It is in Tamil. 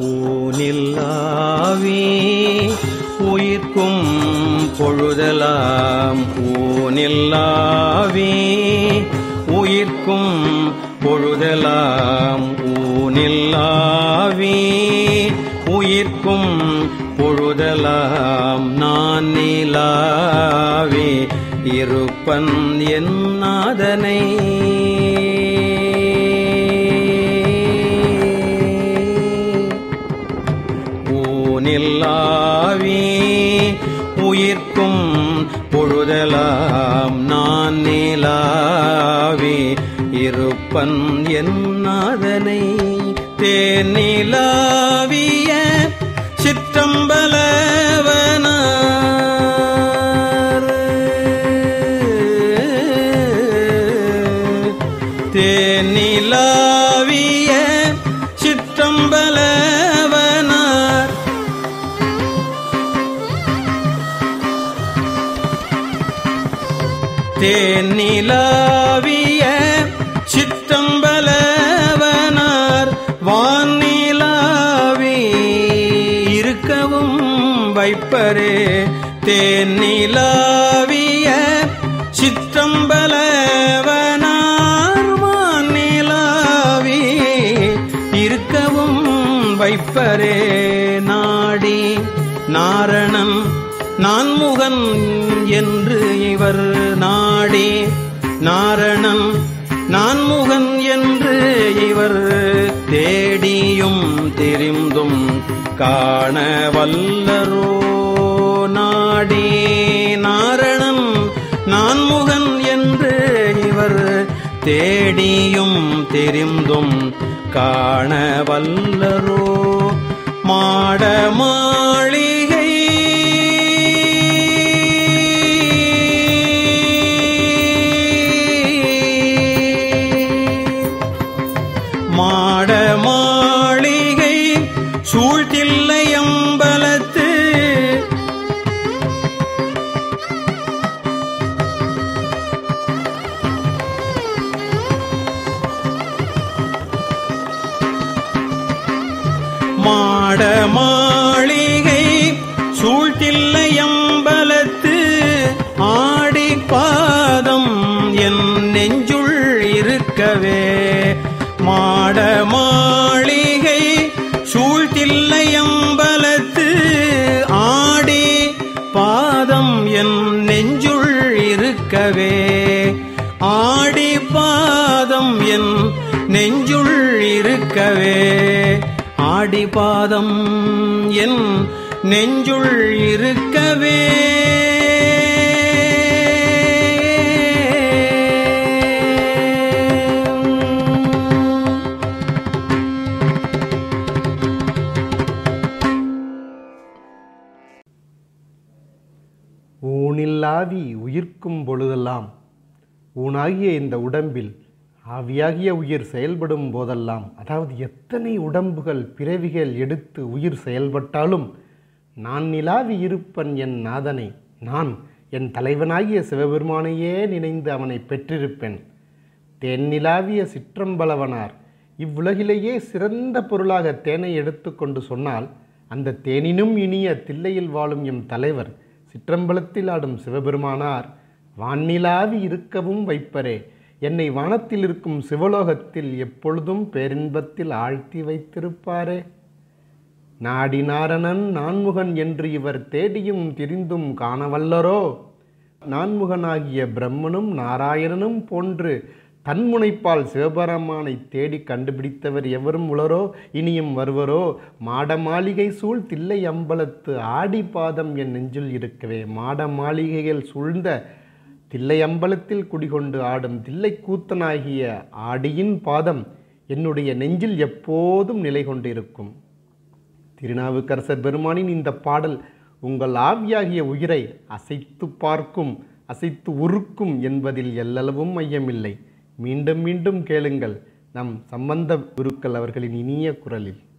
ஊனில்லாவே உயிர்க்கும் பொழுதலாம் ஊனில்லாவே உயிர்க்கும் பொழுதலாம் ஊனில்லாவே உயிர்க்கும் பொழுதலாம் நான் நிலாவே இருப்பன் என் நாதனை ஊனில்லாவே உயிர்க்கும் பொழுதலாம் நான் நிலாவே இருப்பன் என் நாதனை தேனிலாவிய சிற்றம்பலவனார் தேனிலாவிய சிற்றம்பலவனார் தேனிலாவிய சிற்றம்பலவனார் வானிலாவி இருக்கவும் வைப்பரே தேனிலாவிய சிற்றம்பலவனார் வானிலாவி இருக்கவும் வைப்பரே நாடி நாரணன் நான்முகன் என்று இவர் நாடி நாரணன் நான்முகன் என்று இவர் தேடியும் தெரிந்தும் காண வல்லரோ நாடி நாரணன் நான்முகன் என்று இவர் தேடியும் தெரிந்தும் காண வல்லரோ மாட மாளிகை மாட மாளிகை சூழ்த்தில்லையம்பலத்து மாட மாளிகை சூழ்த்தில்லையம்பலத்து ஆடி பாதம் என் நெஞ்சுள் இருக்கவே மாட மாளிகை சூழ்த்தில்லையம்பலத்து ஆடி பாதம் என் நெஞ்சுள் இருக்கவே ஆடி பாதம் என் நெஞ்சுள் இருக்கவே ஆடி பாதம் என் நெஞ்சுள் இருக்கவே ஊனில்லாவி உயிர்க்கும் பொழுதெல்லாம் ஊனாகிய இந்த உடம்பில் ஆவியாகிய உயிர் செயல்படும் போதெல்லாம் அதாவது எத்தனை உடம்புகள் பிறவிகள் எடுத்து உயிர் செயல்பட்டாலும் நான் நிலாவி இருப்பன் என் நாதனை நான் என் தலைவனாகிய சிவபெருமானையே நினைந்து அவனை பெற்றிருப்பேன் தேன்னிலாவிய சிற்றம்பலவனார் இவ்வுலகிலேயே சிறந்த பொருளாக தேனை எடுத்துக்கொண்டு சொன்னால் அந்த தேனினும் இனிய தில்லையில் வாழும் எம் தலைவர் சிற்றம்பலத்தில் ஆடும் சிவபெருமானார் வானிலாவி இருக்கவும் வைப்பரே என்னை வானத்தில் இருக்கும் சிவலோகத்தில் எப்பொழுதும் பேரின்பத்தில் ஆழ்த்தி வைத்திருப்பாரே நாடி நாரணன் நான்முகன் என்று இவர் தேடியும் திரிந்தும் காணவல்லரோ நான்முகனாகிய பிரம்மனும் நாராயணனும் போன்று தன்முனைப்பால் சிவபெருமானை தேடி கண்டுபிடித்தவர் எவரும் உளரோ இனியும் வருவரோ மாட மாளிகை சூழ் தில்லை அம்பலத்து ஆடி பாதம் என் நெஞ்சில் இருக்கவே மாட மாளிகைகள் சூழ்ந்த தில்லை அம்பலத்தில் குடிகொண்டு ஆடும் தில்லை கூத்தனாகிய ஆடியின் பாதம் என்னுடைய நெஞ்சில் எப்போதும் நிலை கொண்டிருக்கும் திருநாவுக்கரசர் பெருமானின் இந்த பாடல் உங்கள் ஆவியாகிய உயிரை அசைத்து பார்க்கும் அசைத்து உருக்கும் என்பதில் எல்லளவும் ஐயமில்லை மீண்டும் மீண்டும் கேளுங்கள் நம் சம்பந்த குருக்கள் அவர்களின் இனிய குரலில்